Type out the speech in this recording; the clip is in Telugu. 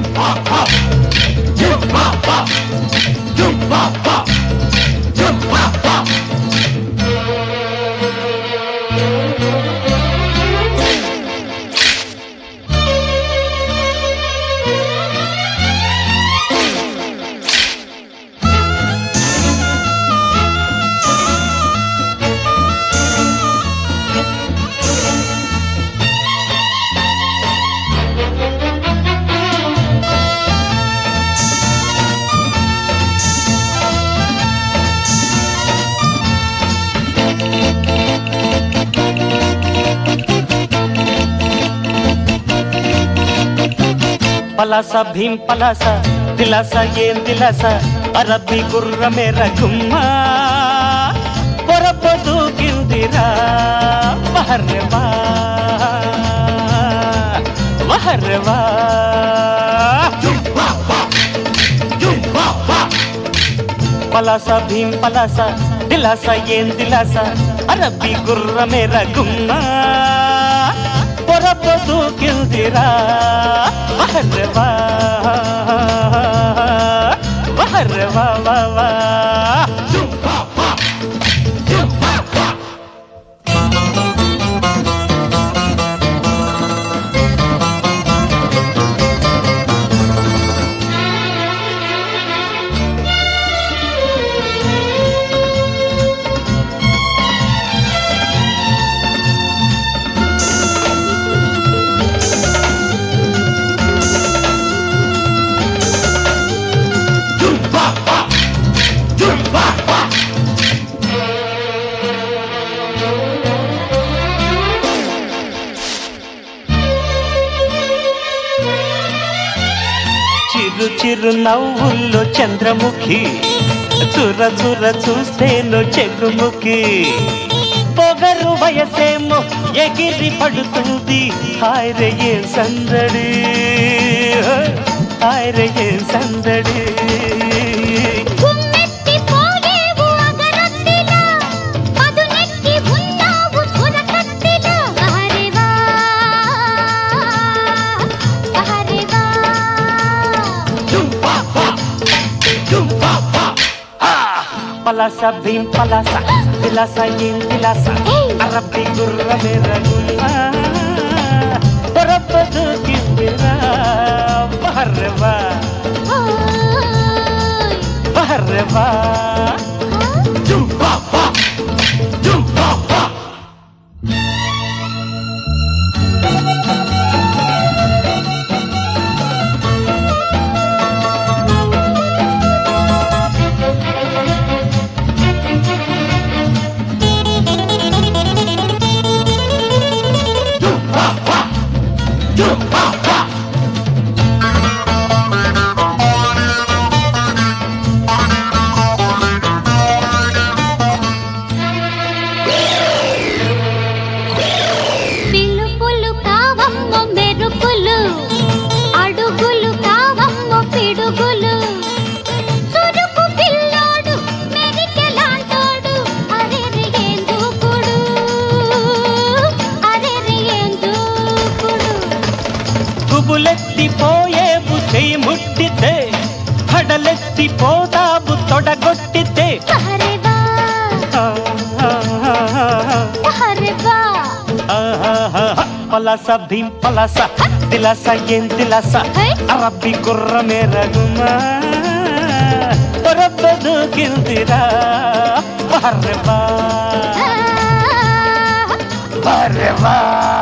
పలాస భీం పలాస దిలాస ఏం దిలాస అరబ్బి గుర్రమే రఘుమ్మా పొరపు దూకిందిరా వహర్రవా వహర్రవా పలాస భీం పలాస దిలాస ఏం దిలాస అరబ్బి గుర్రమే రఘుమ్మా పొరపు దూకిందిరా వహర్రవా వహర్రవా వా వా చిరు చిరు నవ్వుల్లో చంద్రముఖి చుర చుర చూస్తేను చెగుముఖి పొగరు వయసేమో ఎగిరి పడుతుంది హాయరే ఏ సందడి హాయరే ఏ సందడి గుమ్మెత్తి పోయేవు అగరత్తిలా పదునెక్కి ఉన్నావు చురకత్తిలా అహరేవా అహరేవా పలాస భీం పలాస దిలాస ఏం దిలాస ఏయ్! అరబ్బి గుర్రమే రఘుమా పొరపు దూకిందిరా బహర్రవా ఓయ్ బహర్రవా పిలుపులు కావమ్మ మెరుపులు అడుగులు కావమ్మ పిడుగులు చురుకు పిల్లోడు మెరికెలాంటోడు అరెరి ఏం దూకుడు అరెరి ఏం దూకుడు గుబులెత్తిపోయేవు చెయ్యి ముట్టితే హడలెత్తిపోతావు తొడగొట్టితే అరెవా అరెవా పలాస భీం పలాస దిలాస ఏం దిలాస హై! అరబ్బి గుర్రమే రఘుమా పొరపు దూకిందిరా బహర్రవా బహర్రవా